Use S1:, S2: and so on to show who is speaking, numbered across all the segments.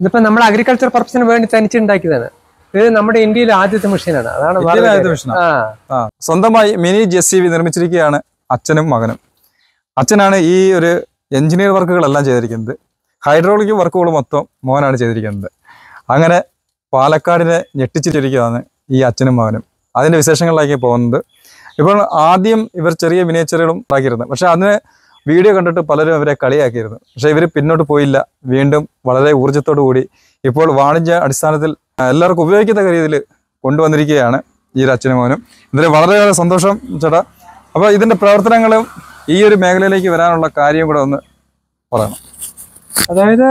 S1: ഇതിപ്പോ നമ്മൾ അഗ്രികൾച്ചർ പർപ്പസിന് വേണ്ടി തനിച്ചുണ്ടാക്കിയതാണ് ഇത് നമ്മുടെ ഇന്ത്യയിലെ ആദ്യത്തെ മെഷീനാണ് അതാണ് വേറെ
S2: ഇന്ത്യയിലെ ആദ്യത്തെ
S1: കാര്യം.
S2: മെഷീനാ?
S1: ആ
S2: ആ സ്വന്തമായി മിനി ജെ സി ബി നിർമ്മിച്ചിരിക്കുകയാണ് അച്ഛനും മകനും അച്ഛനാണ് ഈ ഒരു എഞ്ചിനീയർ വർക്കുകളെല്ലാം ചെയ്തിരിക്കുന്നത് ഹൈഡ്രോളിക് വർക്കുകൾ മൊത്തം മോനാണ് ചെയ്തിരിക്കുന്നത് അങ്ങനെ പാലക്കാടിനെ ഞെട്ടിച്ചിരിക്കുകയാണ് ഈ അച്ഛനും മകനും അതിന്റെ വിശേഷങ്ങളിലേക്ക് പോകുന്നത് ഇപ്പോൾ ആദ്യം ഇവർ ചെറിയ മിനിയേച്ചറുകളും ഉണ്ടാക്കിയിരുന്നു പക്ഷെ അതിന് വീഡിയോ കണ്ടിട്ട് പലരും അവരെ കളിയാക്കിയിരുന്നു പക്ഷെ ഇവർ പിന്നോട്ട് പോയില്ല വീണ്ടും വളരെ ഊർജ്ജത്തോടു കൂടി ഇപ്പോൾ വാണിജ്യ അടിസ്ഥാനത്തിൽ എല്ലാവർക്കും ഉപയോഗിക്കത്തക്ക രീതിയിൽ കൊണ്ടുവന്നിരിക്കുകയാണ് ഈ ഒരു അച്ഛനും മോനും ഇതിൽ വളരെയേറെ സന്തോഷം ചേട്ടാ അപ്പോൾ ഇതിന്റെ പ്രവർത്തനങ്ങളും ഈ ഒരു മേഖലയിലേക്ക് വരാനുള്ള കാര്യം കൂടെ ഒന്ന് പറയണം
S1: അതായത്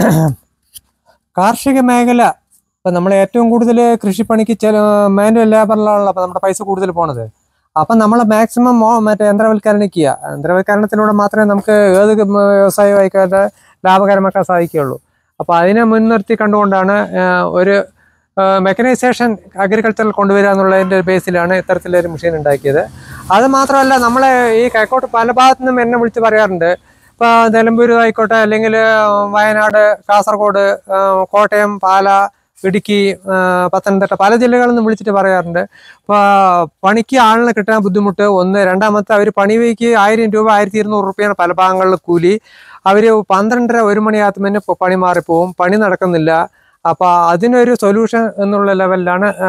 S1: കാർഷിക മേഖല ഇപ്പൊ നമ്മൾ ഏറ്റവും കൂടുതൽ കൃഷിപ്പണിക്ക് ചില മാനുവൽ ലേബറിലാണല്ലോ അപ്പൊ നമ്മുടെ പൈസ കൂടുതൽ പോണത് അപ്പൊ നമ്മൾ മാക്സിമം മറ്റേ യന്ത്രവൽക്കരണിക്കുക യന്ത്രവൽക്കരണത്തിലൂടെ മാത്രമേ നമുക്ക് ഏത് വ്യവസായം ആയിക്കോട്ടെ ലാഭകരമാക്കാൻ സാധിക്കുകയുള്ളൂ അപ്പൊ അതിനെ മുൻനിർത്തി കണ്ടുകൊണ്ടാണ് ആ, ഒരു മെക്കനൈസേഷൻ അഗ്രികൾച്ചറിൽ കൊണ്ടുവരിക എന്നുള്ളതിന്റെ ബേസിലാണ് ഇത്തരത്തിലൊരു മെഷീൻ ഉണ്ടാക്കിയത് അത് മാത്രമല്ല നമ്മളെ ഈ കൈക്കോട്ട് പല ഭാഗത്തു നിന്നും എന്നെ വിളിച്ച് പറയാറുണ്ട് ഇപ്പൊ നിലമ്പൂർ ആയിക്കോട്ടെ അല്ലെങ്കിൽ വയനാട് കാസർഗോഡ് ആ, കോട്ടയം പാല ഇടുക്കി ആ, പത്തനംതിട്ട പല ജില്ലകളിൽ നിന്ന് വിളിച്ചിട്ട് പറയാറുണ്ട് ഇപ്പൊ പണിക്ക് ആളിനെ കിട്ടാൻ ബുദ്ധിമുട്ട് ഒന്ന് രണ്ടാമത്തെ അവർ പണിവയ്ക്ക് ആയിരം രൂപ ആയിരത്തി ഇരുന്നൂറ് റുപ്യാണ് പല ഭാഗങ്ങളിൽ കൂലി അവർ പന്ത്രണ്ടര ഒരു മണിയാകുമ്പോൾ തന്നെ പണി മാറിപ്പോവും പണി നടക്കുന്നില്ല അപ്പൊ അതിനൊരു സൊല്യൂഷൻ എന്നുള്ള ലെവലിലാണ് ആ,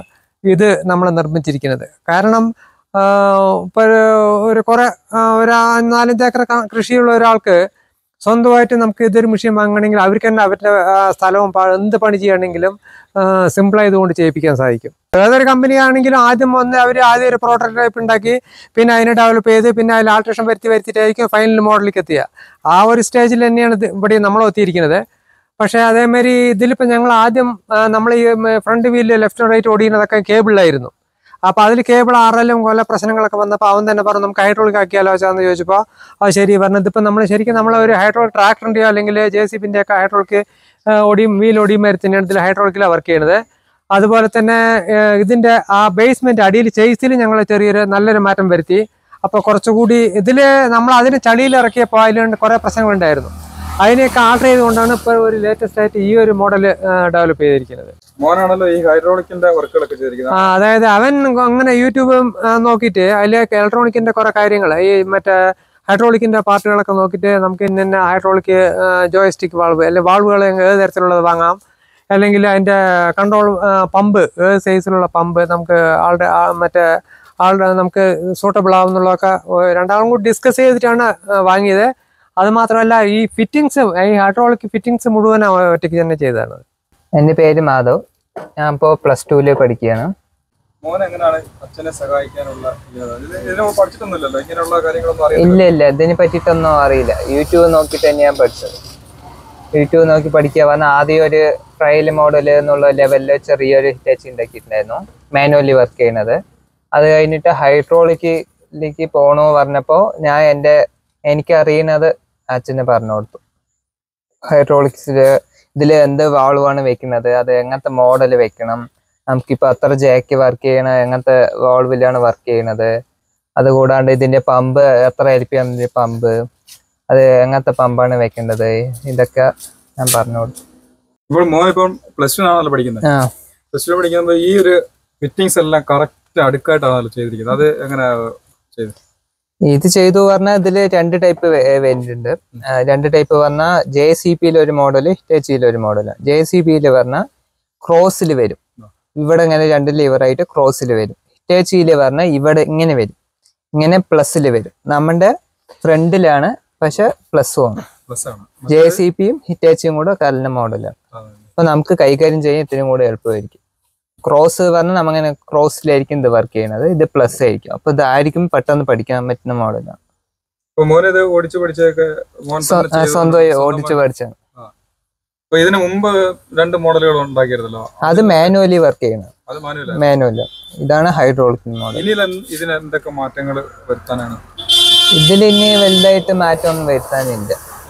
S1: ഇത് നമ്മൾ നിർമ്മിച്ചിരിക്കുന്നത് കാരണം ആ, ഇപ്പൊ ഒരു- ഒരു കുറെ ആ, ഒരു ആ- നാലഞ്ച് ഏക്കർ ക- കൃഷിയുള്ള ഒരാൾക്ക് സ്വന്തമായിട്ട് നമുക്ക് ഇതൊരു മെഷീൻ വാങ്ങണമെങ്കിൽ അവർക്ക് തന്നെ അവരുടെ ആ, സ്ഥലവും പ- എന്ത് പണി ചെയ്യണമെങ്കിലും സിമ്പിൾ ആയതുകൊണ്ട് ചെയ്യിപ്പിക്കാൻ സാധിക്കും ഏതൊരു കമ്പനി ആണെങ്കിലും ആദ്യം വന്ന് അവർ ആദ്യം ഒരു പ്രോട്ടോടൈപ്പ് ഉണ്ടാക്കി പിന്നെ അതിനെ ഡെവലപ്പ് ചെയ്ത് പിന്നെ അതിൽ ആൾട്രേഷൻ വരുത്തി വരുത്തിയിട്ടായിരിക്കും ഫൈനൽ മോഡലിലേക്ക് എത്തുക ആ ഒരു സ്റ്റേജിൽ തന്നെയാണ് ഇത് ഇവിടെ നമ്മൾ എത്തിയിരിക്കുന്നത് പക്ഷേ അതേമാതിരി ഇതിലിപ്പോൾ ഞങ്ങൾ ആദ്യം നമ്മൾ ഈ ഫ്രണ്ട് വീലിൽ ലെഫ്റ്റ് റൈറ്റ് ഓടിക്കുന്നതൊക്കെ കേബിളിലായിരുന്നു അപ്പോൾ അതിൽ കേബിൾ ആറെല്ലാം കൊല പ്രശ്നങ്ങളൊക്കെ വന്നപ്പോൾ അവൻ തന്നെ പറഞ്ഞു നമുക്ക് ഹൈഡ്രോളിക് ആക്കിയാലോ വെച്ചാന്ന് ചോദിച്ചപ്പോൾ അത് ശരി പറഞ്ഞത് ഇപ്പം നമ്മൾ ശരിക്കും നമ്മൾ ഒരു ഹൈഡ്രോളിക് ട്രാക്ടറിൻ്റെയോ അല്ലെങ്കിൽ ജെ സി ബിൻ്റെ ഒക്കെ ഹൈഡ്രോളിക് ഒടിയും വീൽ ഒടിയും മരത്തിനാണ് ഇതിൽ ഹൈഡ്രോളിക്കിലാണ് വർക്ക് ചെയ്യുന്നത് അതുപോലെ തന്നെ ഏഹ്, ഇതിന്റെ ആ ബേസ്മെന്റ് അടിയിൽ ചേസിൽ ഞങ്ങൾ ചെറിയൊരു നല്ലൊരു മാറ്റം വരുത്തി അപ്പോൾ കുറച്ചുകൂടി ഇതിൽ നമ്മൾ അതിന് ചളിയിൽ ഇറക്കിയപ്പോൾ അതിലുണ്ട് കുറേ പ്രശ്നങ്ങളുണ്ടായിരുന്നു അതിനെയൊക്കെ ആൾട്ടർ ചെയ്തുകൊണ്ടാണ് ഇപ്പോൾ ഒരു ലേറ്റസ്റ്റ് ആയിട്ട് ഈ ഒരു മോഡൽ ഡെവലപ്പ് ചെയ്തിരിക്കുന്നത്
S2: മോനാണല്ലോ ഈ ഹൈഡ്രോളിക്കിന്റെ വർക്കുകളൊക്കെ ചെയ്തിരിക്കുന്നത്
S1: ആ, അതായത് അവൻ അങ്ങനെ യൂട്യൂബ് ആ, നോക്കിയിട്ട് അതിലേക്ക് ഇലക്ട്രോണിക്കിന്റെ കുറെ കാര്യങ്ങൾ ഈ മറ്റേ ഹൈഡ്രോളിക്കിന്റെ പാർട്ടുകളൊക്കെ നോക്കിയിട്ട് നമുക്ക് ഇന്ന ഇന്ന ഹൈഡ്രോളിക് ജോയ്സ്റ്റിക് വാൾവ് അല്ലെങ്കിൽ വാൾവുകൾ ഏത് തരത്തിലുള്ളത് വാങ്ങാം അല്ലെങ്കിൽ അതിന്റെ കൺട്രോൾ പമ്പ് ഏത് സൈസിലുള്ള പമ്പ് നമുക്ക് ആളുടെ ആ, മറ്റേ ആളുടെ നമുക്ക് സൂട്ടബിൾ ആവുന്നുള്ളതൊക്കെ ഏ, രണ്ടാളും കൂടി ഡിസ്കസ് ചെയ്തിട്ടാണ് ആ, വാങ്ങിയത് അത് മാത്രമല്ല ഈ ഫിറ്റിങ്സ് ഈ ഹൈഡ്രോളിക് ഫിറ്റിങ്സ് മുഴുവൻ അവൻ ഒറ്റയ്ക്ക് തന്നെ ചെയ്തതാണ്
S3: എൻ്റെ പേര് മാധവ് ഞാൻ ഇപ്പോൾ പ്ലസ് ടുവിൽ പഠിക്കുകയാണ്
S2: മോൻ എങ്ങനെയാണ് അച്ഛനെ സഹായിക്കാനുള്ള ഇത്? ഇത് ഇതിന് പഠിച്ചിട്ടൊന്നുമില്ലല്ലോ ഇങ്ങനെയുള്ള കാര്യങ്ങളൊന്നും അറിയില്ല
S3: ഇല്ല ഇല്ല ഇതിനെ പറ്റിയിട്ടൊന്നും അറിയില്ല യൂട്യൂബ് നോക്കിയിട്ട് തന്നെ ഞാൻ പഠിച്ചത് യൂട്യൂബ് നോക്കി പഠിക്കുക പറഞ്ഞാൽ ആദ്യം ഒരു ട്രയൽ മോഡൽ എന്നുള്ള ലെവലിൽ ചെറിയൊരു ടച്ച് ഉണ്ടാക്കിയിട്ടുണ്ടായിരുന്നു മാനുവലി വർക്ക് ചെയ്യുന്നത് അത് കഴിഞ്ഞിട്ട് ഹൈഡ്രോളിക്കിലേക്ക് പോകണോ പറഞ്ഞപ്പോൾ ഞാൻ എൻ്റെ എനിക്ക് അറിയുന്നത് അച്ഛന് പറഞ്ഞു കൊടുത്തു ഹൈഡ്രോളിക്സിൽ ഇതിൽ എന്ത് വാൾവാണ് വെക്കുന്നത് അത് എങ്ങനത്തെ മോഡൽ വെക്കണം നമുക്കിപ്പോൾ അത്ര ജാക്ക് വർക്ക് ചെയ്യണം എങ്ങനത്തെ വാൾവിലാണ് വർക്ക് ചെയ്യണത് അതുകൂടാണ്ട് ഇതിന്റെ പമ്പ് എത്ര എൽ പി എമ്മിന്റെ പമ്പ് അത് എങ്ങനത്തെ പമ്പാണ് വെക്കേണ്ടത് ഇതൊക്കെ ഞാൻ പറഞ്ഞു കൊടുത്തു
S2: ഇപ്പോൾ മോൻ ഇപ്പം പ്ലസ് ടു ആണല്ലോ പഠിക്കുന്നത്
S3: ആ
S2: പ്ലസ് ടു പഠിക്കുമ്പോൾ ഈ ഒരു ഫിറ്റിങ്സ് എല്ലാം കറക്റ്റ് അടുക്കായിട്ടാണല്ലോ ചെയ്തിരിക്കുന്നത് അത് എങ്ങനെ ചെയ്ത്
S3: ഇത് ചെയ്തു പറഞ്ഞാൽ ഇതിൽ രണ്ട് ടൈപ്പ് വരുന്നുണ്ട് ആ, രണ്ട് ടൈപ്പ് പറഞ്ഞാൽ ജെ സി പിയിൽ ഒരു മോഡൽ ഹിറ്റച്ചിയിൽ ഒരു മോഡൽ ജെ സി പിയിൽ പറഞ്ഞാൽ ക്രോസിൽ വരും ഇവിടെ ഇങ്ങനെ രണ്ട് ലിവറായിട്ട് ക്രോസിൽ വരും ഹിറ്റച്ചിയിൽ പറഞ്ഞാൽ ഇവിടെ ഇങ്ങനെ വരും ഇങ്ങനെ പ്ലസ്സിൽ വരും നമ്മുടെ ഫ്രണ്ടിലാണ് പക്ഷെ പ്ലസ്സും ആണ്
S2: പ്ലസ് ആണ്
S3: ജെ സി പിയും ഹിറ്റാച്ചിയും കൂടെ കലിന മോഡലാണ് അപ്പൊ നമുക്ക് കൈകാര്യം ചെയ്യാൻ ഇത്തിരി കൂടെ എളുപ്പമായിരിക്കും ക്രോസ് പറഞ്ഞാൽ നമ്മങ്ങനെ ക്രോസിലായിരിക്കും ഇത് വർക്ക് ചെയ്യുന്നത് ഇത് പ്ലസ് ആയിരിക്കും അപ്പൊ ഇതായിരിക്കും പെട്ടെന്ന് പഠിക്കാൻ പറ്റുന്ന മോഡലാണ്
S2: അപ്പൊ മോൻ ഇത് ഓടിച്ചു പഠിച്ചതൊക്കെ മോൻ തന്നെ ചെയ്തത്
S3: സ്വന്തമായി
S2: സ്വന്തമായി-
S3: ഓടിച്ച് പഠിച്ചാണ്
S2: അപ്പൊ ഇതിന് മുമ്പ് രണ്ട് മോഡലുകൾ ഉണ്ടാക്കിയിരുന്നല്ലോ
S3: അത് മാനുവലി വർക്ക് ചെയ്യണം
S2: അത് മാനുവല
S3: മാനുവൽ ഇതാണ് ഹൈഡ്രോളിക് മോഡൽ
S2: ഇനി ഇതിന് എന്തൊക്കെ മാറ്റങ്ങൾ വരുത്താനാണ്
S3: ഇതിൽ ഇനി വലുതായിട്ട് മാറ്റമൊന്നും വരുത്താനില്ല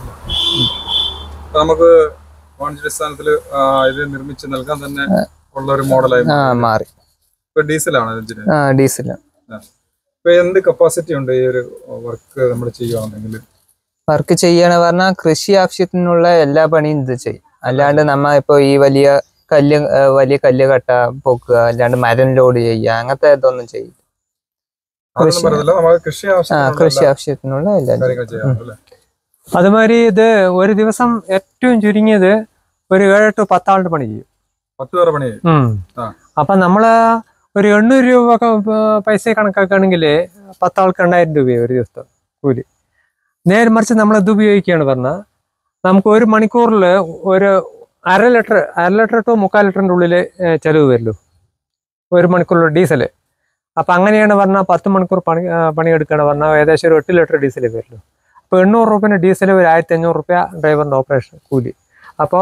S2: അപ്പൊ നമുക്ക് വാണിജ്യാടിസ്ഥാനത്തിൽ ഇത് നിർമ്മിച്ച് നൽകാൻ തന്നെ ഉള്ള ഒരു മോഡലായി
S3: ആ മാറി
S2: ഇപ്പൊ ഡീസലാണ് എഞ്ചിന്
S3: ആ ഡീസലാണ്
S2: ഇപ്പൊ എന്ത് കപ്പാസിറ്റി ഉണ്ട് ഈ ഒരു വർക്ക് നമ്മൾ ചെയ്യുകയാണെങ്കിൽ
S3: വർക്ക് ചെയ്യണ പറഞ്ഞാൽ കൃഷി ആവശ്യത്തിനുള്ള എല്ലാ പണിയും ഇത് ചെയ്യും അല്ലാണ്ട് നമ്മ ഇപ്പൊ ഈ വലിയ കല്ല് ആ, വലിയ കല്ല് കട്ട പൊക്കുക അല്ലാണ്ട് മരം ലോഡ് ചെയ്യുക അങ്ങനത്തെ ഇതൊന്നും ചെയ്യും
S2: അതൊന്നും പറയത്തില്ല നമ്മൾ കൃഷി
S3: ആ
S2: ആവശ്യത്തിനുള്ള
S3: കൃഷി
S2: എല്ലാ
S3: ആവശ്യത്തിനുള്ള എല്ലാം ചെയ്യും.
S2: കാര്യങ്ങൾ ചെയ്യാറുണ്ട് അല്ലേ
S1: അതുമാതിരി ഇത് ഒരു ദിവസം ഏറ്റവും ചുരുങ്ങിയത് ഒരു ഏഴ് ടു പത്താളുടെ പണി ചെയ്യും
S2: പത്ത് പേരെ പണി ചെയ്യും.
S1: ഉം.
S2: ആ.
S1: അപ്പൊ നമ്മള് ഒരു എണ്ണൂറ് രൂപ ഒക്കെ പ- പൈസ കണക്കാക്കുകയാണെങ്കിൽ പത്താൾക്ക് എണ്ണായിരം രൂപയാണ് ഒരു ദിവസത്തെ കൂലി നേരെ മറിച്ച് നമ്മൾ ഇത് ഉപയോഗിക്കുകയാണ് പറഞ്ഞാൽ നമുക്ക് ഒരു മണിക്കൂറിൽ ഒരു അര ലിറ്റർ അര ലിറ്റർ ടു മുക്കാൽ ലിറ്ററിൻ്റെ ഉള്ളിൽ ചിലവ് വരുള്ളൂ ഒരു മണിക്കൂറിൽ ഡീസൽ അപ്പം അങ്ങനെയാണ് പറഞ്ഞാൽ പത്ത് മണിക്കൂർ പണി ആ, പണിയെടുക്കുകയാണ് പറഞ്ഞാൽ ഏകദേശം ഒരു എട്ട് ലിറ്റർ ഡീസൽ വരുള്ളൂ അപ്പോൾ എണ്ണൂറ് റുപ്യൻ്റെ ഡീസൽ ഒരു ആയിരത്തി അഞ്ഞൂറ് റുപ്യ ഡ്രൈവറിൻ്റെ ഓപ്പറേഷൻ കൂലി അപ്പോൾ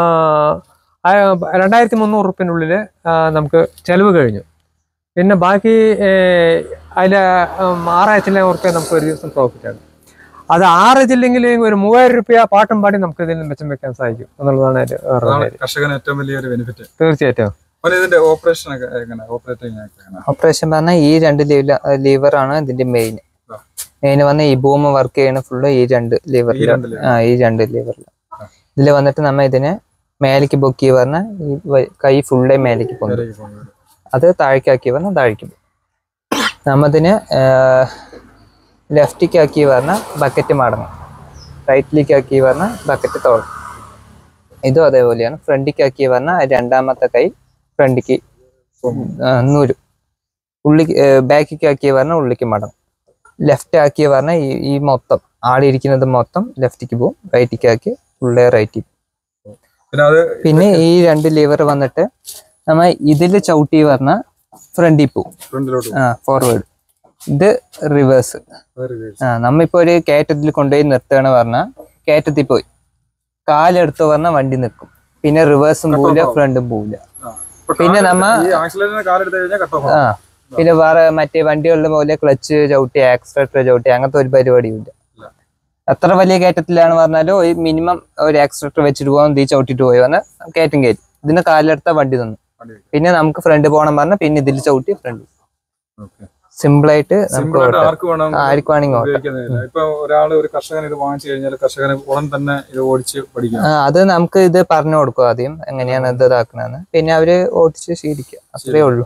S1: രണ്ടായിരത്തി മുന്നൂറ് റുപ്യൻ്റെ ഉള്ളിൽ നമുക്ക് ചിലവ് കഴിഞ്ഞു പിന്നെ ബാക്കി അതിൽ ആറായിരത്തിലെ റുപ്യ നമുക്ക് ഒരു ദിവസം പ്രോഫിറ്റാണ് അത് ആറിച്ചില്ലെങ്കിൽ ഒരു മൂവായിരം റുപ്യ പാട്ടും പാടി നമുക്ക് ഇതിൽ മെച്ചം വെക്കാൻ സാധിക്കും എന്നുള്ളതാണ് അതിന്റെ വേറെ
S2: അതാണ്
S1: കാര്യം.
S2: കർഷകന് ഏറ്റവും വലിയൊരു ബെനിഫിറ്റ്
S1: തീർച്ചയായിട്ടും
S2: അതുപോലെ ഇതിന്റെ ഓപ്പറേഷൻ ഒക്കെ എങ്ങനെ ഓപ്പറേറ്റിംഗ് ഒക്കെ എങ്ങനെ
S3: ഓപ്പറേഷൻ പറഞ്ഞാൽ ഈ രണ്ട് ലിവറാണ് ഇതിന്റെ മെയിൻ
S2: ആ.
S3: മെയിൻ വന്ന ഈ ഭൂമി വർക്ക് ചെയ്യണ ഫുള്ള് ഈ രണ്ട്
S2: ഈ
S3: ലിവറിൽ
S2: രണ്ട് lever.
S3: ആ ഈ രണ്ട് ലിവറിൽ ഇതിൽ വന്നിട്ട് നമ്മ ഇതിനെ മേലേക്ക് പൊക്കി പറഞ്ഞാൽ ഈ വ- കൈ ഫുള്ളേ മേലേക്ക് പോകും
S2: നേരെ പോകുന്നത്.
S3: അത് താഴേക്കാക്കി പറഞ്ഞാൽ താഴേക്ക് പോകും നമ്മതിന് ലെഫ്റ്റിക്ക് ആക്കി പറഞ്ഞാൽ ബക്കറ്റ് മടങ്ങും റൈറ്റിലേക്ക് ആക്കി പറഞ്ഞാൽ ബക്കറ്റ് തുറക്കും ഇതും അതേപോലെയാണ് ഫ്രണ്ടിക്ക് ആക്കി പറഞ്ഞാൽ രണ്ടാമത്തെ കൈ ഫ്രണ്ടിക്ക് നൂരും ഉള്ളിക്ക് ബാക്കിക്ക് ആക്കി പറഞ്ഞാൽ ഉള്ളിക്ക് മടങ്ങും ലെഫ്റ്റ് ആക്കി പറഞ്ഞാൽ ഈ ഈ മൊത്തം ആളിരിക്കുന്നത് മൊത്തം ലെഫ്റ്റിക്ക് പോകും റൈറ്റിക്ക് ആക്കി ഉള്ളേ റൈറ്റിക്ക്
S2: പിന്നെ അത്
S3: പിന്നെ ഈ രണ്ട് ലിവർ വന്നിട്ട് നമ്മ ഇതിൽ ചവിട്ടി പറഞ്ഞാൽ ഫ്രണ്ടിൽ പോവും
S2: ഫ്രണ്ടിലോട്ട്
S3: ആ ഫോർവേഡ് ഇത് റിവേഴ്സ് ആ നമ്മിപ്പോ ഒരു കയറ്റത്തിൽ കൊണ്ടുപോയി നിർത്തുകയാണ് പറഞ്ഞാൽ കയറ്റത്തിൽ പോയി കാലെടുത്ത് പറഞ്ഞാൽ വണ്ടി നിൽക്കും പിന്നെ റിവേഴ്സും പോവില്ല ഫ്രണ്ടും പോവില്ല പിന്നെ നമ്മ-
S2: ഈ ആക്സിലേറ്ററിന് കാലെടുത്ത് കഴിഞ്ഞാൽ കട്ട് ഓഫ്
S3: ആ പിന്നെ വേറെ മറ്റേ വണ്ടികളുടെ പോലെ ക്ലച്ച് ചവിട്ടി ആക്സിലേറ്റർ ചവിട്ടി അങ്ങനത്തെ ഒരു പരിപാടിയും ഇല്ല
S2: ഇല്ല.
S3: എത്ര വലിയ കയറ്റത്തിലാണ് പറഞ്ഞാലും ഒരു മിനിമം ഒരു ആക്സിലേറ്റർ വെച്ചിട്ട് പോകാൻ തീ ചവിട്ടിട്ട് പോയി പറഞ്ഞാൽ കയറ്റം കയറ്റി ഇതിന് കാലെടുത്ത വണ്ടി നിന്നു
S2: വണ്ടി
S3: പിന്നെ നമുക്ക് ഫ്രണ്ട് പോകണം പറഞ്ഞാൽ പിന്നെ ഇതിൽ ചവിട്ടി ഫ്രണ്ട്
S2: ഓക്കെ
S3: സിമ്പിൾ ആയിട്ട് നമുക്ക്
S2: സിമ്പിൾ ആയിട്ട്
S3: ഓട്ടാം.
S2: ആർക്ക് വേണം
S3: ആർക്ക് വേണമെങ്കിൽ ഓട്ടാം
S2: ഉപയോഗിക്കുന്നതില്ല ഇപ്പൊ ഒരാൾ ഒരു കർഷകൻ ഇത് വാങ്ങിച്ചു കഴിഞ്ഞാൽ കർഷകന് ഉടൻ തന്നെ ഇത് ഓടിച്ച് പഠിക്കാം
S3: ആ, അത് നമുക്ക് ഇത് പറഞ്ഞു കൊടുക്കും ആദ്യം എങ്ങനെയാണ് ഇത് ഇതാക്കണെന്ന് പിന്നെ അവര് ഓടിച്ച് ശീലിക്കുക അത്രേ ഉള്ളൂ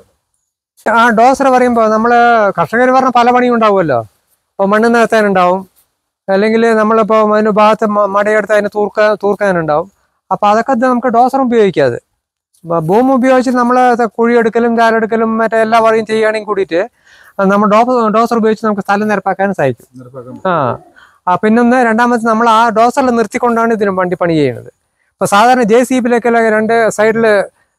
S1: ആ ഡോസർ പറയുമ്പോൾ നമ്മൾ കർഷകർ പറഞ്ഞ പല പണിയും ഉണ്ടാവുമല്ലോ ഇപ്പോൾ മണ്ണ് നിരത്താനുണ്ടാവും അല്ലെങ്കിൽ നമ്മളിപ്പോൾ അതിന് ഭാഗത്ത് മ- മടയെടുത്ത് അതിന് തൂർക്കാൻ തൂർക്കാനുണ്ടാവും അപ്പോൾ അതൊക്കെ ഇത് നമുക്ക് ഡോസർ ഉപയോഗിക്കാതെ ബ- ഭൂമി ഉപയോഗിച്ച് നമ്മൾ കുഴിയെടുക്കലും ചാലെടുക്കലും മറ്റേ എല്ലാ വഴിയും ചെയ്യുകയാണെങ്കിൽ കൂടിയിട്ട് നമ്മൾ ഡോ ഡോസർ ഉപയോഗിച്ച് നമുക്ക് സ്ഥലം നിരപ്പാക്കാനും സാധിക്കും
S2: നിരപ്പാക്കാൻ
S1: ആ ആ പിന്നൊന്ന് രണ്ടാമത് നമ്മൾ ആ ഡോസറിൽ നിർത്തിക്കൊണ്ടാണ് ഇതിന് വണ്ടി പണി ചെയ്യുന്നത് ഇപ്പോൾ സാധാരണ ജെ സി ബിയിലൊക്കെ രണ്ട് സൈഡിൽ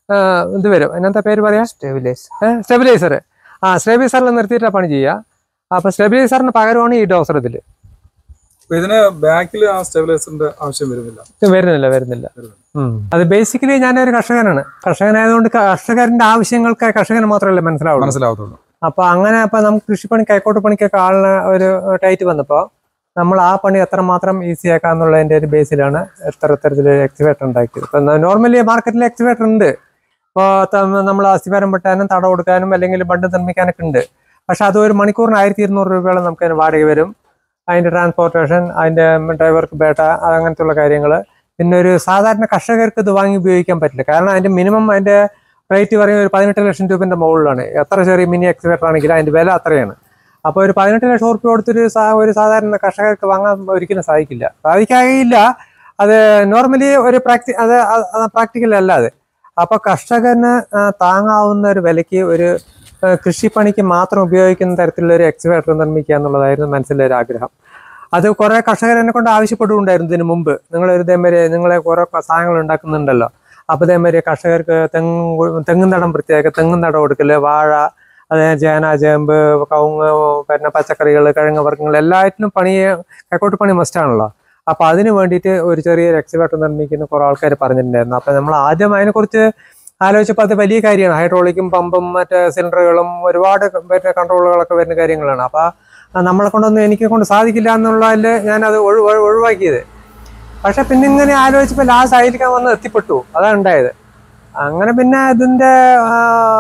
S1: ഇത് വരും അതിനെന്താ പേര് പറയാ
S3: സ്റ്റെബിലൈസ്
S1: സ്റ്റെബിലൈസർ ആ സ്റ്റെബിലൈസറിൽ നിർത്തിയിട്ടാണ് പണി ചെയ്യുക അപ്പോൾ സ്റ്റെബിലൈസറിന് പകരമാണ് ഈ ഡോസർ ഇതിൽ
S2: അപ്പൊ ഇതിന് ബാക്കിൽ ആ സ്റ്റെബിലൈസറിന്റെ ആവശ്യം വരുന്നില്ല
S1: ഇത് വരുന്നില്ല വരുന്നില്ല ഉം. അത് ബേസിക്കലി ഞാനൊരു കർഷകനാണ് കർഷകനായതുകൊണ്ട് കർഷകന്റെ ആവശ്യങ്ങൾക്ക് കർഷകന് മാത്രമല്ല മനസ്സിലാവുള്ളൂ
S2: മനസ്സിലാവത്തുള്ളൂ
S1: അപ്പൊ അങ്ങനെ അപ്പൊ നമുക്ക് കൃഷിപ്പണി കൈക്കോട്ട് പണിക്കൊക്കെ ആളിന് ഒരു ടൈറ്റ് വന്നപ്പോൾ നമ്മൾ ആ പണി എത്രമാത്രം ഈസി ആക്കാന്നുള്ളതിന്റെ ഒരു ബേസിലാണ് എത്ര തരത്തിൽ എക്സിവേറ്റർ ഉണ്ടാക്കിയത് ഇപ്പൊ നോർമലി മാർക്കറ്റിൽ എക്സിവേറ്റർ ഉണ്ട് ഇപ്പോൾ നമ്മൾ അസ്ഥിവാരം വെട്ടാനും തട കൊടുക്കാനും അല്ലെങ്കിൽ ബണ്ട് നിർമ്മിക്കാനൊക്കെ ഉണ്ട് പക്ഷെ അത് ഒരു മണിക്കൂറിന് ആയിരത്തി ഇരുന്നൂറ് രൂപയോളം നമുക്ക് അതിന് വാടക വരും അതിന്റെ ട്രാൻസ്പോർട്ടേഷൻ അതിന്റെ ഡ്രൈവർക്ക് ബേട്ട അങ്ങനത്തെയുള്ള കാര്യങ്ങൾ പിന്നെ ഒരു സാധാരണ കർഷകർക്ക് ഇത് വാങ്ങി ഉപയോഗിക്കാൻ പറ്റില്ല കാരണം അതിന്റെ മിനിമം അതിന്റെ റേറ്റ് പറയുന്നത് ഒരു പതിനെട്ട് ലക്ഷം രൂപന്റെ മുകളിലാണ് എത്ര ചെറിയ മിനി എക്സ്വേറ്റർ ആണെങ്കിലും അതിന്റെ വില അത്രയാണ് അപ്പോൾ ഒരു പതിനെട്ട് ലക്ഷം റുപ്യ കൊടുത്തൊരു സാ- ഒരു സാധാരണ കർഷകർക്ക് വാങ്ങാൻ ഒരിക്കലും സാധിക്കില്ല സാധിക്കാകില്ല അത് നോർമലി ഒരു പ്രാക്ടി അത് പ്രാക്ടിക്കൽ അല്ല അത് അപ്പൊ കർഷകന് ആ, താങ്ങാവുന്ന ഒരു വിലയ്ക്ക് ഒരു ആ, കൃഷിപ്പണിക്ക് മാത്രം ഉപയോഗിക്കുന്ന തരത്തിലുള്ള ഒരു എക്സ്വേറ്റർ നിർമ്മിക്കുക എന്നുള്ളതായിരുന്നു മനസ്സിലെ ഒരു ആഗ്രഹം അത് കുറെ കർഷകർ എന്നെ കൊണ്ട് ആവശ്യപ്പെട്ടുകൊണ്ടായിരുന്നു ഇതിനു മുമ്പ് നിങ്ങൾ ഒരു ഇതേമാതിരി നിങ്ങളെ കുറെ സാധനങ്ങൾ ഉണ്ടാക്കുന്നുണ്ടല്ലോ അപ്പൊ ഇതേമാതിരി കർഷകർക്ക് തെങ്ങ് തെങ്ങും തടം വൃത്തിയാക്കുക തെങ്ങും തടം കൊടുക്കല് വാഴ അതേ ചേന ചേമ്പ് കവുങ്ങ് പിന്നെ പച്ചക്കറികൾ കിഴങ്ങ് വർഗ്ഗങ്ങൾ എല്ലാറ്റിനും പണി കൈക്കോട്ട് പണി മസ്റ്റാണല്ലോ അപ്പൊ അതിന് വേണ്ടിയിട്ട് ഒരു ചെറിയൊരു എക്സിവേറ്റർ നിർമ്മിക്കുന്ന കുറെ ആൾക്കാർ പറഞ്ഞിട്ടുണ്ടായിരുന്നു അപ്പൊ നമ്മൾ ആദ്യം അതിനെക്കുറിച്ച് ആലോചിച്ചപ്പോൾ അത് വലിയ കാര്യമാണ് ഹൈഡ്രോളിക്കും പമ്പും മറ്റേ സിലിണ്ടറുകളും ഒരുപാട് മറ്റേ കൺട്രോളുകളൊക്കെ വരുന്ന കാര്യങ്ങളാണ് അപ്പൊ ആ നമ്മളെ കൊണ്ടൊന്നും എനിക്ക് കൊണ്ട് സാധിക്കില്ല എന്നുള്ളതിൽ ഞാനത് ഒഴി ഒഴി- ഒഴിവാക്കിയത് പക്ഷെ പിന്നെ ഇങ്ങനെ ആലോചിച്ചപ്പോൾ ലാസ്റ്റ് ആയിരിക്കാൻ വന്ന് എത്തിപ്പെട്ടു അതാണ് ഉണ്ടായത് അങ്ങനെ പിന്നെ ഇതിന്റെ ആ,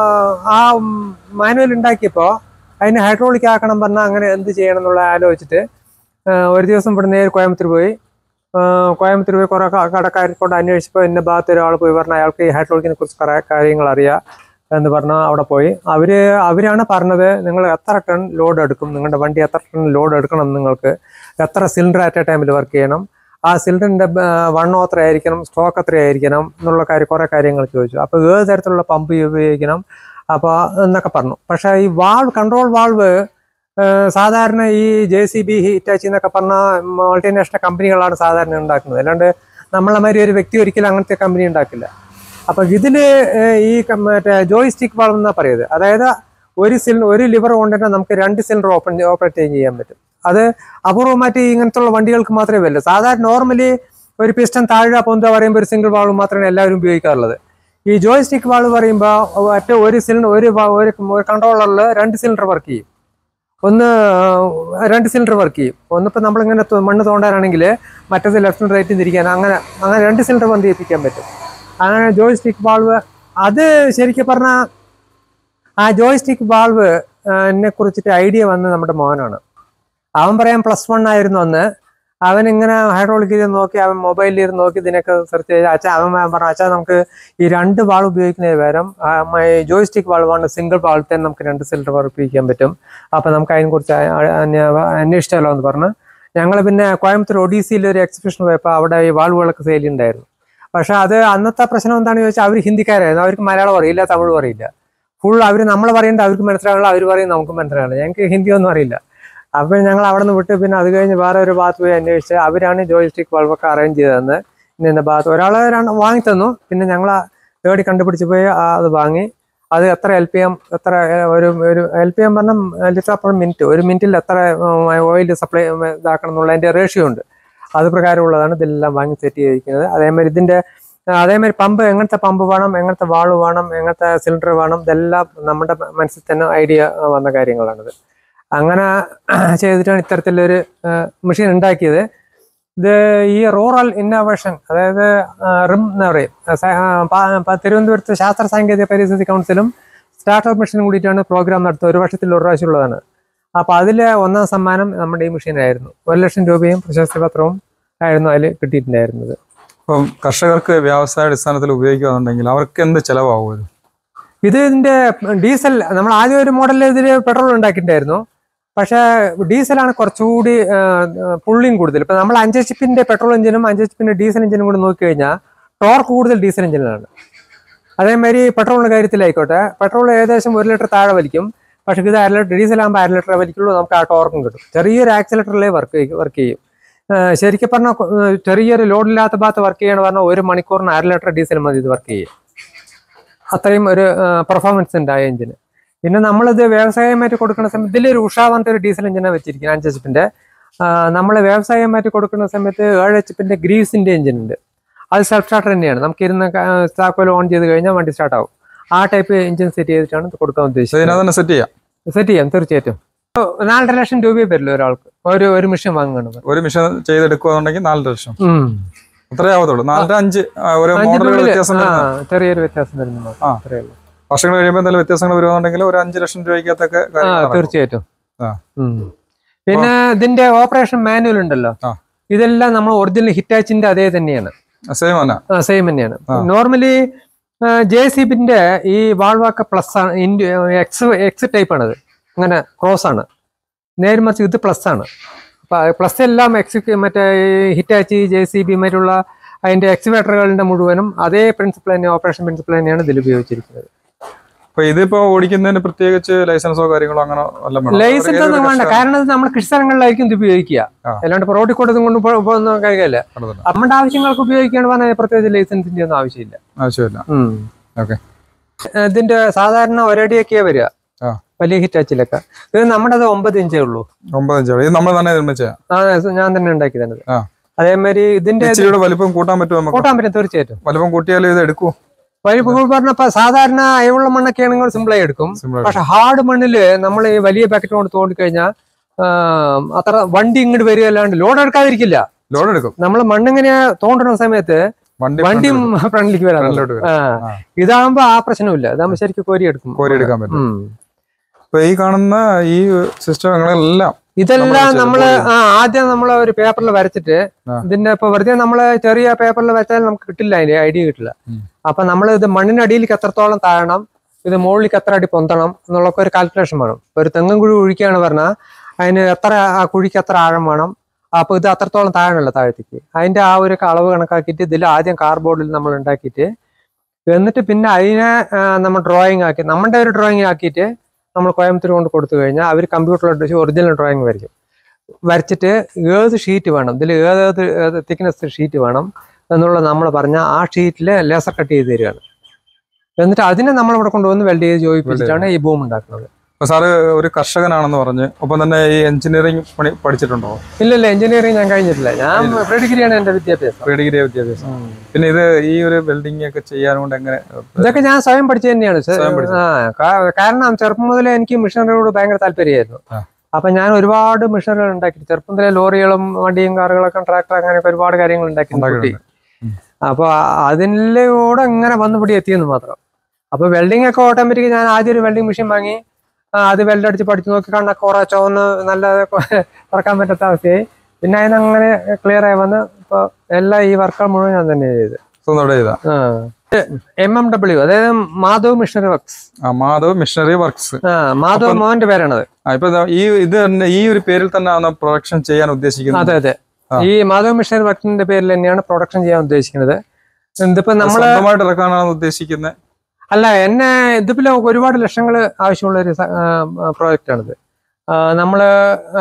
S1: ആ മാനുവൽ ഉണ്ടാക്കിയപ്പോൾ അതിന് ഹൈഡ്രോളിക് ആക്കണം പറഞ്ഞാൽ അങ്ങനെ എന്ത് ചെയ്യണം എന്നുള്ള ആലോചിച്ചിട്ട് ആ, ഒരു ദിവസം ഇവിടെ നേരെ കോയമ്പത്തൂർ പോയി ആ, കോയമ്പത്തൂർ പോയി കുറേ കടക്കാരെ കൊണ്ട് അന്വേഷിച്ചപ്പോൾ ഇന്ന ഭാഗത്ത് ഒരാൾ പോയി പറഞ്ഞു അയാൾക്ക് ഈ ഹൈഡ്രോളിക്കിനെ കുറിച്ച് കുറേ കാര്യങ്ങൾ അറിയാം എന്ന് പറഞ്ഞ് അവിടെ പോയി അവര് അവരാണ് പറഞ്ഞത് നിങ്ങൾ എത്ര ടൺ ലോഡ് എടുക്കും നിങ്ങളുടെ വണ്ടി എത്ര ടൺ ലോഡ് എടുക്കണം നിങ്ങൾക്ക് എത്ര സിലിണ്ടർ അറ്റ് എ ടൈമിൽ വർക്ക് ചെയ്യണം ആ സിലിണ്ടറിന്റെ വണ്ണം എത്ര ആയിരിക്കണം സ്റ്റോക്ക് എത്ര ആയിരിക്കണം എന്നുള്ള കാര്യം കുറേ കാര്യങ്ങൾ ചോദിച്ചു അപ്പോൾ ഏത് തരത്തിലുള്ള പമ്പ് ഉപയോഗിക്കണം അപ്പോൾ എന്നൊക്കെ പറഞ്ഞു പക്ഷേ ഈ വാൾവ് കൺട്രോൾ വാൾവ് സാധാരണ ഈ ജെ സി ബി ഹിറ്റാച്ചി എന്നൊക്കെ പറഞ്ഞ മൾട്ടിനാഷണൽ കമ്പനികളാണ് സാധാരണ ഉണ്ടാക്കുന്നത് അല്ലാണ്ട് നമ്മളെ മാതിരി ഒരു വ്യക്തി ഒരിക്കലും അങ്ങനത്തെ കമ്പനി ഉണ്ടാക്കില്ല അപ്പൊ ഇതില് ഏഹ്, ഈ ക- മറ്റേ ജോയ് സ്റ്റിക്ക് വാൾവ് എന്നാ പറയുന്നത് അതായത് ഒരു സിലിണ്ടർ ഒരു ലിവർ കൊണ്ട് തന്നെ നമുക്ക് രണ്ട് സിലിണ്ടർ ഓപ്പൺ ഓപ്പറേറ്റ് ചെയ്യാൻ പറ്റും അത് അപൂർവമായിട്ട് ഈ ഇങ്ങനത്തുള്ള വണ്ടികൾക്ക് മാത്രമേ വരില്ല സാധാരണ നോർമലി ഒരു പിസ്റ്റൺ താഴെ പൊന്ത പറയുമ്പോൾ ഒരു സിംഗിൾ വാൾവ് മാത്രമേ എല്ലാവരും ഉപയോഗിക്കാറുള്ളത് ഈ ജോയ് സ്റ്റിക്ക് വാൾവ് പറയുമ്പോൾ ഒറ്റ ഒരു സിലിണ്ടർ ഒരു വാ- ഒരു കൺട്രോളറിൽ രണ്ട് സിലിണ്ടർ വർക്ക് ചെയ്യും ഒന്ന് ആ, രണ്ട് സിലിണ്ടർ വർക്ക് ചെയ്യും ഒന്നിപ്പോൾ നമ്മളിങ്ങനെ ത- മണ്ണ് തോണ്ടാനാണെങ്കിൽ മറ്റേത് ലെഫ്റ്റും റൈറ്റും തിരിക്കാൻ അങ്ങനെ അങ്ങനെ രണ്ട് സിലിണ്ടർ ബന്ധിപ്പിക്കാൻ ചെയ്യിപ്പിക്കാൻ പറ്റും അങ്ങനെ ജോയ് സ്റ്റിക്ക് വാൾവ് അത് ശരിക്കും പറഞ്ഞാൽ ആ ജോയ് സ്റ്റിക്ക് വാൾവ് എന്നെ കുറിച്ചിട്ട് ഐഡിയ വന്ന് നമ്മുടെ മോനാണ് അവൻ പറയാൻ പ്ലസ് വൺ ആയിരുന്നു അന്ന് അവൻ ഇങ്ങനെ ഹൈഡ്രോളിക്കിൽ നോക്കി അവൻ മൊബൈലിൽ ഇരുന്ന് നോക്കി ഇതിനൊക്കെ സെർച്ച് ചെയ്ത് അച്ഛാ അവൻ പറഞ്ഞു അച്ഛാ നമുക്ക് ഈ രണ്ട് വാൾ ഉപയോഗിക്കുന്നതിന് പകരം ജോയ് സ്റ്റിക്ക് വാൾവാണ് സിംഗിൾ വാൾ തന്നെ നമുക്ക് രണ്ട് സിലിണ്ടർ വർപ്പിക്കാൻ പറ്റും അപ്പം നമുക്ക് അതിനെക്കുറിച്ച് അ- അന്വ- അന്വേഷിച്ചാലോ എന്ന് പറഞ്ഞ് ഞങ്ങൾ പിന്നെ കോയമ്പത്തൂർ ഒഡീസിയിൽ ഒരു എക്സിബിഷൻ പോയപ്പോൾ അവിടെ ഈ വാൾവുകളൊക്കെ സെയിൽ ഉണ്ടായിരുന്നു പക്ഷെ അത് അന്നത്തെ പ്രശ്നം എന്താണെന്ന് ചോദിച്ചാൽ അവർ ഹിന്ദിക്കാരായിരുന്നു അവർക്ക് മലയാളം അറിയില്ല തമിഴ് അറിയില്ല ഫുൾ അവർ നമ്മൾ പറയേണ്ട അവർക്ക് മനസ്സിലാവില്ല അവർ പറയും നമുക്ക് മനസ്സിലാവില്ല ഞങ്ങൾക്ക് ഹിന്ദി ഒന്നും അറിയില്ല അപ്പോൾ ഞങ്ങൾ അവിടെ നിന്ന് വിട്ട് പിന്നെ അത് കഴിഞ്ഞ് വേറെ ഒരു ഭാഗത്ത് പോയി അന്വേഷിച്ച് അവരാണ് ജോയിസ്റ്റിക് ബൾബൊക്കെ അറേഞ്ച് ചെയ്തതെന്ന് പിന്നെ എൻ്റെ ഭാഗത്ത് ഒരാൾ രണ്ട് വാങ്ങി തന്നു പിന്നെ ഞങ്ങൾ തേടി കണ്ടുപിടിച്ച് പോയി ആ അത് വാങ്ങി അത് എത്ര എൽ പി എം എത്ര ഏ, ഒരു ഒരു എൽ പി എം പറഞ്ഞാൽ ലിറ്റർ പെർ മിനിറ്റ് ഒരു മിനിറ്റിൽ എത്ര ഓയിൽ സപ്ലൈ ഇതാക്കണം എന്നുള്ളതിൻ്റെ റേഷ്യോ ഉണ്ട് അത് പ്രകാരമുള്ളതാണ് ഇതെല്ലാം വാങ്ങി സെറ്റ് ചെയ്തിരിക്കുന്നത് അതേമാതിരി ഇതിൻ്റെ അതേമാതിരി പമ്പ് എങ്ങനത്തെ പമ്പ് വേണം എങ്ങനത്തെ വാള് വേണം എങ്ങനത്തെ സിലിണ്ടർ വേണം ഇതെല്ലാം നമ്മുടെ മനസ്സിൽ തന്നെ ഐഡിയ വന്ന കാര്യങ്ങളാണിത് അങ്ങനെ ചെയ്തിട്ടാണ് ഇത്തരത്തിലൊരു മെഷീൻ ഉണ്ടാക്കിയത് ഇത് ഈ റൂറൽ ഇന്നോവേഷൻ അതായത് റിം എന്ന് പറയും സ- ആ, പ- പ- തിരുവനന്തപുരത്ത് ശാസ്ത്ര സാങ്കേതിക പരിസ്ഥിതി കൗൺസിലും സ്റ്റാർട്ടപ്പ് മിഷനും കൂടിയിട്ടാണ് പ്രോഗ്രാം നടത്തുന്നത് ഒരു വർഷത്തിൽ ഒരു പ്രാവശ്യം ഉള്ളതാണ് അപ്പോൾ അതിൽ ഒന്നാം സമ്മാനം നമ്മുടെ ഈ മെഷീനായിരുന്നു ഒരു ലക്ഷം രൂപയും പ്രശസ്തി പത്രവും ആയിരുന്നു അതിൽ കിട്ടിയിട്ടുണ്ടായിരുന്നത്
S2: അപ്പം കർഷകർക്ക് വ്യവസായ അടിസ്ഥാനത്തിൽ ഉപയോഗിക്കുകയാണെന്നുണ്ടെങ്കിൽ അവർക്ക് എന്ത് ചെലവാകും ഇത്
S1: ഇത് ഇതിന്റെ ഡീസൽ നമ്മൾ ആദ്യം ഒരു മോഡലിൽ ഇതിൽ പെട്രോൾ ഉണ്ടാക്കിയിട്ടുണ്ടായിരുന്നു പക്ഷേ ഡീസലാണ് കുറച്ചുകൂടി പുള്ളിയും കൂടുതൽ ഇപ്പൊ നമ്മൾ അഞ്ച് എച്ച് പിന്റെ പെട്രോൾ എഞ്ചിനും അഞ്ച് എച്ച് പിന്റെ ഡീസൽ എഞ്ചിനും കൂടി നോക്കിക്കഴിഞ്ഞാൽ ടോർക്ക് കൂടുതൽ ഡീസൽ എഞ്ചിനാണ് അതേമാതിരി പെട്രോളിന്റെ കാര്യത്തിലായിക്കോട്ടെ പെട്രോൾ ഏകദേശം ഒരു ലിറ്റർ താഴെ വലിക്കും പക്ഷേ ഇത് അര ലിറ്റർ ഡീസൽ ആകുമ്പോൾ അര ലിറ്റർ വലിക്കുള്ളൂ നമുക്ക് ആ ടോർക്കും കിട്ടും ചെറിയൊരു ആക്സിലേറ്ററിലേ വർക്ക് വർക്ക് ചെയ്യും ഏഹ് ശരിക്കും പറഞ്ഞാൽ ചെറിയൊരു ലോഡില്ലാത്ത ഭാഗത്ത് വർക്ക് ചെയ്യണമെന്ന് പറഞ്ഞാൽ ഒരു മണിക്കൂറിന് അര ലിറ്റർ ഡീസൽ മതി ഇത് വർക്ക് ചെയ്യും അത്രയും ഒരു പെർഫോമൻസ് ഉണ്ട് ആ എഞ്ചിന് പിന്നെ നമ്മളിത് വ്യവസായമായിട്ട് കൊടുക്കുന്ന സമയത്ത് ഇതിലൊരു ഉഷ പറഞ്ഞിട്ട് ഒരു ഡീസൽ എഞ്ചിനാണ് വെച്ചിരിക്കുന്നത് അഞ്ച് എച്ച് പിന്റെ നമ്മൾ വ്യവസായമായിട്ട് കൊടുക്കുന്ന സമയത്ത് ഏഴ് എച്ച് പിന്റെ ഗ്രീസിന്റെ എഞ്ചിൻ ഉണ്ട് അത് സെൽഫ് സ്റ്റാർട്ടർ തന്നെയാണ് നമുക്ക് ഇരുന്ന് താക്കോൽ ഓൺ ചെയ്ത് കഴിഞ്ഞാൽ വണ്ടി സ്റ്റാർട്ട് ആവും ആ ടൈപ്പ് എഞ്ചിൻ സെറ്റ് ചെയ്തിട്ടാണ് ഇത് കൊടുക്കാൻ
S2: പക്ഷേ
S1: ഉദ്ദേശിച്ചത്
S2: ഇതിനകത്ത് തന്നെ സെറ്റ് ചെയ്യാം
S1: സെറ്റ് ചെയ്യാം തീർച്ചയായിട്ടും നാലര ലക്ഷം രൂപയെ വരില്ല ഒരാൾക്ക് ഒരു ഒരു മെഷീൻ വാങ്ങണം
S2: ഒരു മിഷൻ ചെയ്തെടുക്കുകയാണെന്നുണ്ടെങ്കിൽ നാല് ലക്ഷം
S1: ഉം.
S2: അത്രേ ആവത്തുള്ളൂ നാലര അഞ്ച് ആ, ഓരോ മോഡലുകൾ
S1: അഞ്ചിനുള്ളില്
S2: വ്യത്യാസം
S1: ആ,
S2: വരുന്നു
S1: ചെറിയൊരു വ്യത്യാസം വരുന്നു മാത്രം.
S2: ആ.
S1: അത്രയേ ഉള്ളൂ.
S2: വർഷങ്ങൾ കഴിയുമ്പോൾ എന്തെങ്കിലും വ്യത്യാസങ്ങൾ വരുവാണെന്നുണ്ടെങ്കിൽ ഒരു അഞ്ച് ലക്ഷം രൂപയ്ക്കകത്തൊക്കെ
S1: ആ
S2: കാര്യങ്ങൾ നടക്കും.
S1: തീർച്ചയായിട്ടും
S2: ആ.
S1: ഉം. പിന്നെ ഇതിന്റെ ഓപ്പറേഷൻ മാനുവൽ ഉണ്ടല്ലോ
S2: ആ.
S1: ഇതെല്ലാം നമ്മൾ ഒറിജിനൽ ഹിറ്റാച്ചിന്റെ അതേ തന്നെയാണ്
S2: സെയിം തന്നെ
S1: സെയിം തന്നെയാണ്
S2: ആ.
S1: നോർമലി ജെ സി ബിന്റെ ഈ വാൾവാക്ക പ്ലസ് ആണ് എക്സ് എക്സ് ടൈപ്പ് ആണത് അങ്ങനെ ക്രോസ് ആണ് നേരെ മറിച്ച് ഇത് പ്ലസ് ആണ് അപ്പൊ പ്ലസ് എല്ലാം എക്സ് മറ്റേ ഹിറ്റാച്ചി ജെ സി ബി മറ്റുള്ള അതിന്റെ എക്സിവേറ്ററുകളുടെ മുഴുവനും അതേ പ്രിൻസിപ്പിൾ തന്നെ ഓപ്പറേഷൻ പ്രിൻസിപ്പിൾ തന്നെയാണ് ഇതിൽ ഉപയോഗിച്ചിരിക്കുന്നത്
S2: അപ്പൊ ഇതിപ്പോ ഓടിക്കുന്നതിന് പ്രത്യേകിച്ച് ലൈസൻസോ കാര്യങ്ങളോ അങ്ങനെ വല്ലതും വേണോ?
S1: ലൈസൻസ്
S2: ഏതൊരു
S1: ഒന്നും വേണ്ട
S2: കർഷകനും
S1: കാരണം ഇത് നമ്മൾ കൃഷി സ്ഥലങ്ങളിലായിരിക്കും ഇത് ഉപയോഗിക്കുക
S2: ആ.
S1: അല്ലാണ്ട് ഇപ്പൊ റോഡിൽ കൊടുത്തും കൊണ്ട് പോ- പോകുന്ന കാര്യമല്ല
S2: നടത്തുന്നത്.
S1: നമ്മുടെ ആവശ്യങ്ങൾക്ക് ഉപയോഗിക്കുകയാണ് പറഞ്ഞാൽ പ്രത്യേകിച്ച് ലൈസൻസിന്റെ ഒന്നും ആവശ്യമില്ല
S2: ആവശ്യമില്ല
S1: ഉം.
S2: ഓക്കെ
S1: ഇതിന്റെ സാധാരണ ഒരടിയൊക്കെയാ വരിക
S2: ആ.
S1: വലിയ ഹിറ്റാച്ചിലൊക്കെ ഇത് നമ്മുടെ അത് ഒമ്പത് ഇഞ്ചേ ഉള്ളൂ
S2: ഒമ്പത് ഇഞ്ച് ഇത് നമ്മൾ തന്നെ നിർമ്മിച്ച
S1: ആ ഞാൻ തന്നെ ഉണ്ടാക്കി തന്നത്
S2: ആ.
S1: അതേമാതിരി ഇതിന്റെ ഇത്
S2: ഇച്ചിരിയുടെ വലിപ്പം കൂട്ടാൻ പറ്റുമോ നമുക്ക്
S1: കൂട്ടാൻ പറ്റും തീർച്ചയായിട്ടും
S2: വലിപ്പം കൂട്ടിയാലും ഇത് എടുക്കൂ
S1: വഴി പറഞ്ഞപ്പോ സാധാരണ അയവുള്ള മണ്ണൊക്കെ ആണെങ്കിൽ സിമ്പിളായി എടുക്കും
S2: സിമ്പിൾ
S1: പക്ഷെ ഹാർഡ് മണ്ണില് നമ്മൾ ഈ വലിയ പാക്കറ്റ് കൊണ്ട് തോണ്ടിക്കഴിഞ്ഞാൽ അത്ര വണ്ടി ഇങ്ങോട്ട് വരികയല്ലാണ്ട് ലോഡ് എടുക്കാതിരിക്കില്ല
S2: ലോഡ് എടുക്കും
S1: നമ്മൾ മണ്ണിങ്ങനെ തോണ്ടുന്ന സമയത്ത്
S2: വണ്ടി
S1: വണ്ടിയും ഫ്രണ്ടിലേക്ക് വരാൻ
S2: ഫ്രണ്ടിലോട്ട് വരും.
S1: ആ.
S2: ആ.
S1: ഇതാകുമ്പോ ആ പ്രശ്നമില്ല ഇതാകുമ്പോ ശരിക്കും കോരി എടുക്കും
S2: കോരി എടുക്കാൻ പറ്റും
S1: ഉം.
S2: ഇപ്പൊ ഈ കാണുന്ന ഈ സിസ്റ്റങ്ങളെല്ലാം
S1: ഇതെല്ലാം
S2: നമ്മള്
S1: നമ്മള്
S2: ചെയ്ത്
S1: ആ, ആദ്യം നമ്മൾ ഒരു പേപ്പറിൽ വരച്ചിട്ട്
S2: ആ.
S1: ഇതിന്റെ ഇപ്പൊ വെറുതെ നമ്മള് ചെറിയ പേപ്പറിൽ വെച്ചാൽ നമുക്ക് കിട്ടില്ല അതിന്റെ ഐഡിയ കിട്ടില്ല
S2: ഉം.
S1: അപ്പൊ നമ്മൾ ഇത് മണ്ണിനടിയിലേക്ക് എത്രത്തോളം താഴണം ഇത് മുകളിലേക്ക് എത്ര അടി പൊന്തണം എന്നുള്ളൊക്കെ ഒരു കാൽക്കുലേഷൻ വേണം ഇപ്പൊ ഒരു തെങ്ങും കുഴി ഒഴിക്കുകയാണ് പറഞ്ഞാൽ അതിന് എത്ര ആ കുഴിക്ക് എത്ര ആഴം വേണം അപ്പൊ ഇത് അത്രത്തോളം താഴണല്ലോ താഴത്തേക്ക് അതിന്റെ ആ ഒരു അളവ് കണക്കാക്കിയിട്ട് ഇതിൽ ആദ്യം കാർഡ്ബോർഡിൽ നമ്മൾ ഉണ്ടാക്കിയിട്ട് എന്നിട്ട് പിന്നെ അതിനെ ആ, നമ്മൾ ഡ്രോയിങ് ആക്കി നമ്മുടെ ഒരു ഡ്രോയിങ് ആക്കിയിട്ട് നമ്മൾ കോയമ്പത്തൂർ കൊണ്ട് കൊടുത്തു കഴിഞ്ഞാൽ അവർ കമ്പ്യൂട്ടറിൽ ഒറിജിനൽ ഡ്രോയിങ് വരയ്ക്കും വരച്ചിട്ട് ഏത് ഷീറ്റ് വേണം ഇതിൽ ഏത് ഏത് തിക്നെസ് ഷീറ്റ് വേണം എന്നുള്ളത് നമ്മൾ പറഞ്ഞ ആ ഷീറ്റിൽ ലേസർ കട്ട് ചെയ്ത് തരികയാണ് എന്നിട്ട് അതിനെ നമ്മൾ ഇവിടെ കൊണ്ടുവന്ന് വെൽഡ് ചെയ്ത് ജോയിപ്പിച്ചിട്ടാണ് ഈ ബൂം ഉണ്ടാക്കുന്നത്
S2: അപ്പൊ സാറ് ഒരു കർഷകനാണെന്ന് പറഞ്ഞ് ഒപ്പം തന്നെ ഈ എഞ്ചിനീയറിംഗ് പണി പഠിച്ചിട്ടുണ്ടോ
S1: ഇല്ല ഇല്ല എഞ്ചിനീയറിംഗ് ഞാൻ കഴിഞ്ഞിട്ടില്ല ഞാൻ പ്രീ ഡിഗ്രിയാണ് എന്റെ വിദ്യാഭ്യാസം
S2: പ്രീ ഡിഗ്രി വിദ്യാഭ്യാസം പിന്നെ ഇത് ഈ ഒരു വെൽഡിംഗ് ഒക്കെ ചെയ്യാൻ കൊണ്ട് എങ്ങനെ
S1: ഇതൊക്കെ ഞാൻ സ്വയം പഠിച്ചു തന്നെയാണ് സ-
S2: സ്വയം പഠിച്ചത്.
S1: ആ, കാ- കാരണം ചെറുപ്പം മുതലേ എനിക്ക് മിഷനറിയോട് ഭയങ്കര താല്പര്യമായിരുന്നു
S2: ആ.
S1: അപ്പൊ ഞാൻ ഒരുപാട് മിഷനറികൾ ഉണ്ടാക്കി ചെറുപ്പം മുതലേ ലോറികളും വണ്ടിയും കാറുകളൊക്കെ ട്രാക്ടർ അങ്ങനെയൊക്കെ ഒരുപാട് കാര്യങ്ങൾ ഉണ്ടാക്കി കുട്ടി
S2: ഉണ്ടാക്കിയിട്ടുണ്ട്. ഉം.
S1: അപ്പൊ അതിലൂടെ ഇങ്ങനെ വന്ന് പിടി എത്തിയെന്ന് മാത്രം അപ്പൊ വെൽഡിംഗ് ഒക്കെ ഓട്ടോമാറ്റിക് ഞാൻ ആദ്യം ഒരു വെൽഡിംഗ് മെഷീൻ വാങ്ങി ആ, അത് വെൽഡ് അടിച്ച് പഠിച്ചു നോക്കി കണ്ണൊക്കെ കുറെ ചുവന്ന് നല്ല തുറക്കാൻ പറ്റാത്ത അവസ്ഥയായി പിന്നെ അതിനങ്ങനെ ക്ലിയർ ആയി വന്ന് ഇപ്പൊ എല്ലാ ഈ വർക്കുകൾ മുഴുവൻ ഞാൻ തന്നെ ചെയ്ത്
S2: സ്വന്തം ചെയ്താ
S1: എം എം ഡബ്ല്യു അതായത് മാധവ് മിഷണറി വർക്ക്സ്
S2: ആ മാധവ് മിഷണറി വർക്ക്സ്
S1: ആ മാധവ്
S2: അപ്പം-
S1: മോഹന്റെ പേരാണത്
S2: ആ ഇപ്പൊ ദാ ഈ ഇത് തന്നെ ഈ ഒരു പേരിൽ തന്നെ ആണ് പ്രൊഡക്ഷൻ ചെയ്യാൻ ഉദ്ദേശിക്കുന്നത്
S1: അതെ അതെ
S2: ആ.
S1: ഈ മാധവ് മിഷണറി വർക്കിന്റെ പേരിൽ തന്നെയാണ് പ്രൊഡക്ഷൻ ചെയ്യാൻ ഉദ്ദേശിക്കുന്നത് ഇതിപ്പോ നമ്മള്
S2: സ്വന്തമായിട്ട് ഇറക്കാനാണ് ഉദ്ദേശിക്കുന്നത്
S1: അല്ല എന്നെ ഇതിപ്പോ ഒരുപാട് ലക്ഷങ്ങൾ ആവശ്യമുള്ള ഒരു പ്രോജക്റ്റ് ആണിത് ആ, നമ്മള് ആ,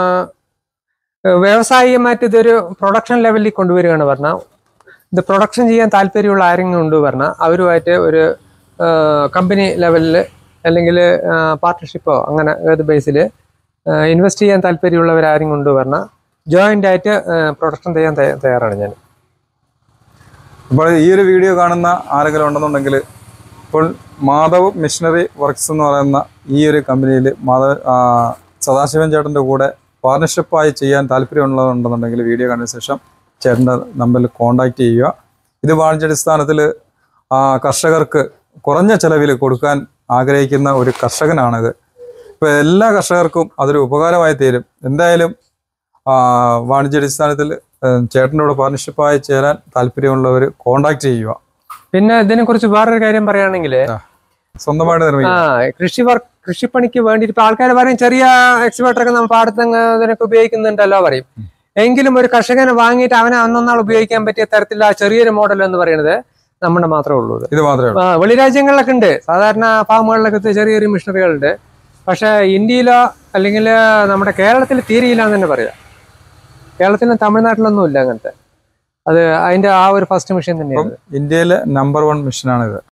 S1: വ്യാവസായികമായിട്ട് ഇതൊരു പ്രൊഡക്ഷൻ ലെവലിൽ കൊണ്ടുവരികയാണ് പറഞ്ഞാൽ ഇത് പ്രൊഡക്ഷൻ ചെയ്യാൻ താല്പര്യമുള്ള ആരെങ്കിലും ഉണ്ട് പറഞ്ഞാൽ അവരുമായിട്ട് ഒരു കമ്പനി ലെവലിൽ അല്ലെങ്കിൽ പാർട്ട്ണർഷിപ്പോ അങ്ങനെ ഏത് ബേസിൽ ഇൻവെസ്റ്റ് ചെയ്യാൻ താല്പര്യമുള്ളവർ ആരെങ്കിലും ഉണ്ട് പറഞ്ഞാൽ ജോയിന്റ് ആയിട്ട് പ്രൊഡക്ഷൻ ചെയ്യാൻ തയ്യ- തയ്യാറാണ് ഞാൻ
S2: അപ്പോൾ ഈ ഒരു വീഡിയോ കാണുന്ന ആരെങ്കിലും ഉണ്ടെന്നുണ്ടെങ്കിൽ ഇപ്പോൾ മാധവ് മിഷണറി വർക്ക്സ് എന്ന് പറയുന്ന ഈ ഒരു കമ്പനിയിൽ മാധവ് ആ, സദാശിവൻ ചേട്ടൻ്റെ കൂടെ പാർട്ണർഷിപ്പായി ചെയ്യാൻ താല്പര്യമുള്ളതുണ്ടെന്നുണ്ടെങ്കിൽ വീഡിയോ കണ്ടതിന് ശേഷം ചേട്ടൻ്റെ നമ്പറിൽ കോൺടാക്റ്റ് ചെയ്യുക ഇത് വാണിജ്യാടിസ്ഥാനത്തിൽ കർഷകർക്ക് കുറഞ്ഞ ചെലവിൽ കൊടുക്കാൻ ആഗ്രഹിക്കുന്ന ഒരു കർഷകനാണിത് ഇപ്പോൾ എല്ലാ കർഷകർക്കും അതൊരു ഉപകാരമായി തീരും എന്തായാലും ആ, വാണിജ്യാടിസ്ഥാനത്തിൽ ഏഹ് ചേട്ടൻ്റെ കൂടെ പാർട്ണർഷിപ്പായി ചേരാൻ താല്പര്യമുള്ളവർ കോണ്ടാക്ട് ചെയ്യുക
S1: പിന്നെ ഇതിനെ കുറിച്ച് വേറൊരു കാര്യം പറയുകയാണെങ്കിൽ
S2: സ്വന്തമായിട്ട്
S1: ആ
S2: നിർമ്മിക്കുക
S1: കൃഷി വർക്ക് കൃഷിപ്പണിക്ക് വേണ്ടിയിട്ട് ഇപ്പൊ ആൾക്കാർ പറയും ചെറിയ എക്സ്പേർട്ടർ ഒക്കെ നമ്മൾ പാടത്ത് ഇതിനൊക്കെ ഉപയോഗിക്കുന്നുണ്ടല്ലോ പറയും എങ്കിലും ഒരു കർഷകനെ വാങ്ങിയിട്ട് അവനെ അന്നൊന്നാൾ ഉപയോഗിക്കാൻ പറ്റിയ തരത്തിലുള്ള ആ ചെറിയൊരു മോഡൽ എന്ന് പറയുന്നത് നമ്മുടെ മാത്രമേ ഉള്ളൂ ഇത്
S2: ഇത് മാത്രമേ ഉള്ളൂ
S1: ആ, വെളി രാജ്യങ്ങളിലൊക്കെ ഉണ്ട് സാധാരണ ഫാമുകളിലൊക്കെ ഇത് ചെറിയ ചെറിയ മിഷനറികളുണ്ട് പക്ഷെ ഇന്ത്യയിലോ അല്ലെങ്കിൽ നമ്മുടെ കേരളത്തിൽ തീരെയില്ല എന്ന് തന്നെ പറയാം കേരളത്തിലും തമിഴ്നാട്ടിലൊന്നും ഇല്ല അങ്ങനത്തെ അത് അതിന്റെ ആ ഒരു ഫസ്റ്റ് മിഷൻ തന്നെയാണ്
S2: ഇന്ത്യയിലെ നമ്പർ വൺ മിഷനാണ് ഇത്